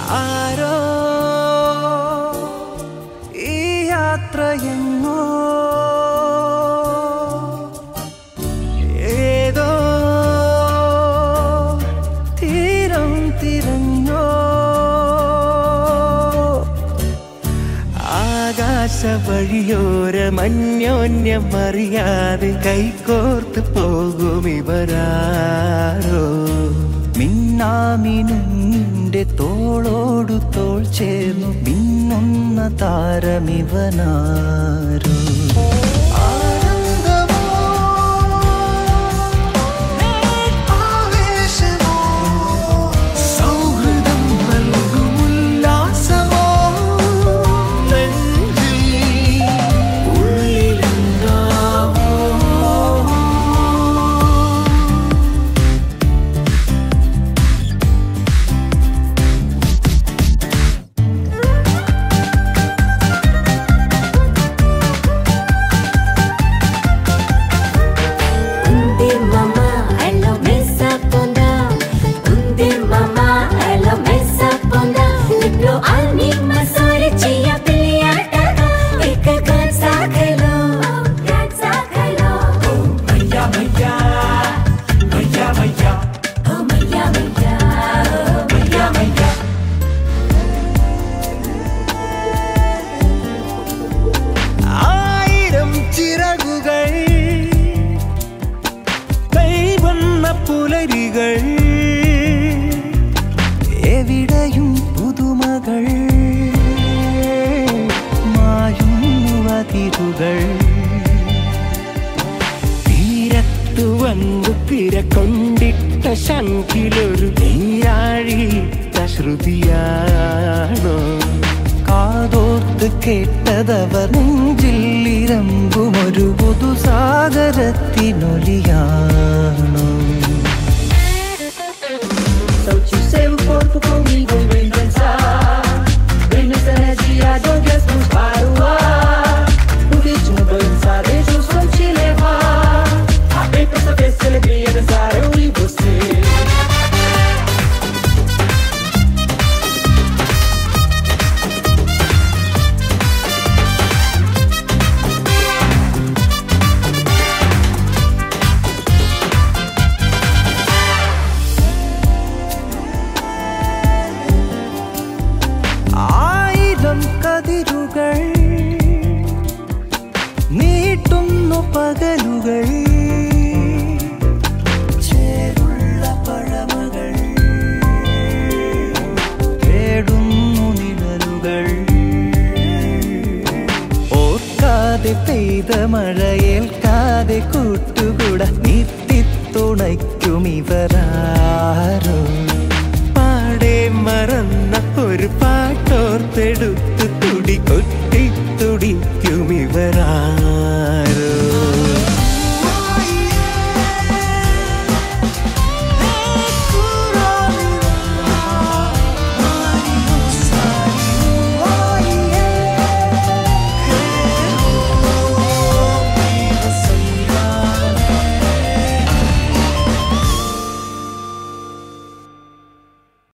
ആരോ ഈ യാത്രയെങ്ങോ ഏതോ തീരം തിരഞ്ഞോ ആകാശ വഴിയോരമന്യോന്യം അറിയാതെ കൈകോർത്ത് പോകും ഇവരാരോ മിന്നാമിനുങ്ങിന്റെ തോളോടു തോൾ ചേർന്നു മിന്നുന്ന താരമിവനാരോ ആനന്ദമോ ആവേശമോ സൗഹൃദം നൽകും ഉല്ലാസമോ നെഞ്ചിൽ ഉള്ളിലെന്താവോ Undir mama, elo mesa ponda. Undir mama, elo mesa ponda. Liplo anima sore chia piliataga. Ek gan sakhelo, gan sakhelo. Oh maya maya, maya maya. Oh maya maya, oh maya maya. ആയിരം ചിറകുകൾ കൈവന്ന പുലരികൾ എവിടെയും പുതുമകൾ മായുന്നതിരുകൾ തീരത്തു വന്നു തിരക്കൊണ്ടിട്ട ശങ്കിലൊരു നീരാഴിയിട്ട ശ്രുതിയാണോ കാതോർത്ത് കേട്ടതവർ നെഞ്ചിൽ ഇരമ്പുമൊരു പുതുസാഗരത്തിനൊലിയാണോ Solte o seu corpo comigo e vem dançar. Vem nessa energia de onde as mãos para o ar. No ritmo dançar, deixa o som te levar. Vem pra saber se alegria dançar eu e você. ആയിരം കതിരുകൾ നീട്ടുന്നു പകലുകൾ ചേരുള്ള പഴമകൾ തേടുന്നു നിഴലുകൾ ഓർക്കാതെ പെയ്ത മഴയേൽക്കാതെ കൂട്ടുകൂട നീത്തിത്തുണയ്ക്കും ഇവരാരോ പാടെ മറന്ന ഒരു പാട്ടോർത്തെടുത്ത് തുടി കൊച്ചു